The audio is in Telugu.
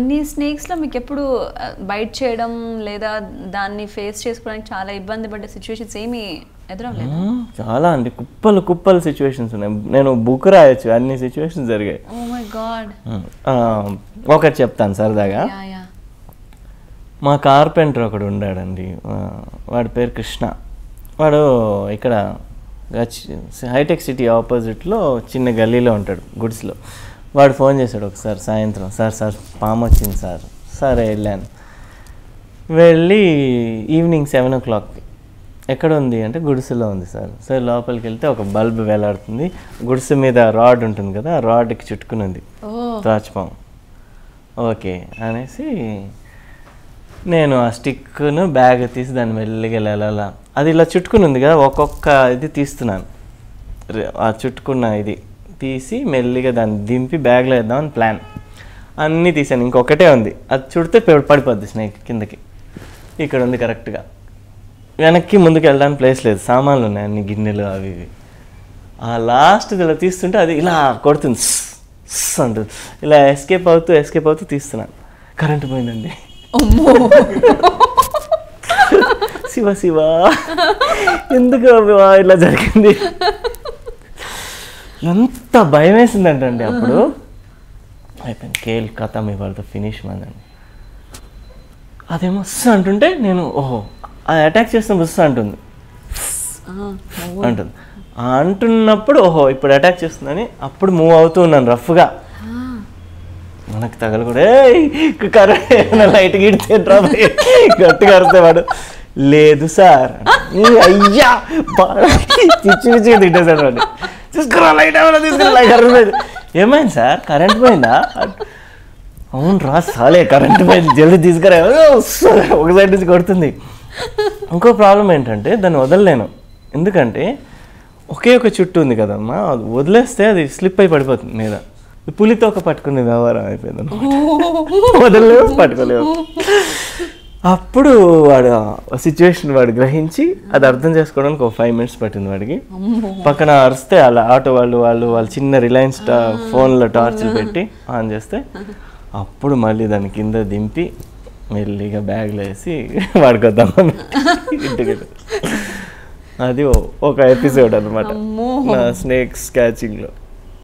అన్ని స్నేక్స్ లో మీకు ఎప్పుడు బైట్ చేయడం లేదా దాన్ని ఫేస్ చేసుకోవడానికి చాలా ఇబ్బంది పడ్డ సిచ్యువేషన్స్ ఏమి ఎదురవలేదు మ్మ్, చాలా అండి కుప్పలు కుప్పలు సిచ్యువేషన్స్ ఉన్నాయి నేను బుక్ రాయొచ్చు అన్ని సిచ్యువేషన్స్ జరిగాయి ఓ మై గాడ్ మ్మ్. ఆ, ఒకటి చెప్తాను సరదాగా యా యా మా కార్పెంటర్ ఒకడు ఉండాడండి ఆ, వాడి పేరు కృష్ణ వాడు ఇక్కడ గచ్- హైటెక్ సిటీ ఆపోజిట్లో చిన్న గల్లీలో ఉంటాడు గుడిస్లో వాడు ఫోన్ చేశాడు ఒకసారి సాయంత్రం సార్ సార్ పాము వచ్చింది సార్ సరే వెళ్ళాను వెళ్ళి ఈవినింగ్ సెవెన్ ఓ క్లాక్కి ఎక్కడ ఉంది అంటే గుడిసెలో ఉంది సార్ సార్ లోపలికి వెళ్తే ఒక బల్బ్ వేలాడుతుంది గుడిసె మీద రాడ్ ఉంటుంది కదా ఆ రాడ్కి చుట్టుకుని ఉంది ఓ త్రాచుపాము ఓకే అనేసి నేను ఆ స్టిక్ను బ్యాగ్ తీసి దాన్ని మెల్లిగా వెళ్ళాలా అది ఇలా చుట్టుకుని ఉంది కదా ఒక్కొక్క ఇది తీస్తున్నాను రే- ఆ చుట్టుకున్న ఇది తీసి మెల్లిగా దాన్ని దింపి బ్యాగ్లో వేద్దామని ప్లాన్ అన్నీ తీసాను ఇంకొకటే ఉంది అది చుడితే పె- పడిపోద్ది స్నేక్ కిందకి ఇక్కడ ఉంది కరెక్ట్గా వెనక్కి ముందుకు వెళ్ళడానికి ప్లేస్ లేదు సామాన్లు ఉన్నాయి అన్ని గిన్నెలు అవి ఇవి ఆ లాస్ట్ ఇలా తీస్తుంటే అది ఇలా కొడుతుంది స్స్, స్స్ అంటుంది ఇలా ఎస్కేప్ అవుతూ ఎస్కేప్ అవుతూ తీస్తున్నాను కరెంటు పోయిందండి అమ్మో శివ శివ ఎందుకు అబ్బా ఇలా జరిగింది ఎంత భయం వేసిందంటండి అప్పుడు అయిపోయింది కేల్ కథ మీ వాళ్ళతో ఫినిష్ మందండి అదేమో "స్" అంటుంటే నేను ఓహో అది అటాక్ చేస్తున్న బుస్ అంటుంది అంటుంది ఆ అంటున్నప్పుడు ఓహో ఇప్పుడు అటాక్ చేస్తుందని అప్పుడు మూవ్ అవుతూ ఉన్నాను రఫ్గా మనకు తగలు కూడా కరెంట్ లైట్ గిడితే డ్రాప్ గట్టిగా అరిస్తే వాడు లేదు సార్ ఈ అయ్యా బాగా పిచ్చి పిచ్చిగా తిట్టేశాడు వాడు తీసుకురా లైట్ ఏమైనా తీసుకురా లైట్ అరవలేదు ఏమైంది సార్ కరెంట్ పోయిందా అవును రా సాలే కరెంట్ పోయింది జల్దీ తీసుకురా ఒక సైడ్ నుంచి కొడుతుంది ఇంకో ప్రాబ్లం ఏంటంటే దాన్ని వదలలేను ఎందుకంటే ఒకే ఒక చుట్టూ ఉంది కదమ్మా అది వదిలేస్తే అది స్లిప్ అయి పడిపోతుంది మీద పులితో ఒక పట్టుకునే వ్యవహారం అయిపోయింది వదలలేవు పట్టుకోలేవు అప్పుడు వాడు సిచ్యువేషన్ వాడు గ్రహించి అది అర్థం చేసుకోవడానికి ఒక ఫైవ్ మినిట్స్ పట్టింది వాడికి పక్కన అరిస్తే అలా ఆటో వాళ్ళు వాళ్ళు వాళ్ళు చిన్న రిలయన్స్ ఫోన్లో టార్చ్లు పెట్టి ఆన్ చేస్తే అప్పుడు మళ్ళీ దాని కింద దింపి మెల్లిగా బ్యాగ్లో వేసి వాడుకొద్దాం ఇంటికి అది ఓ- ఒక ఎపిసోడ్ అనమాట అమ్మో. నా స్నేక్స్ క్యాచింగ్లో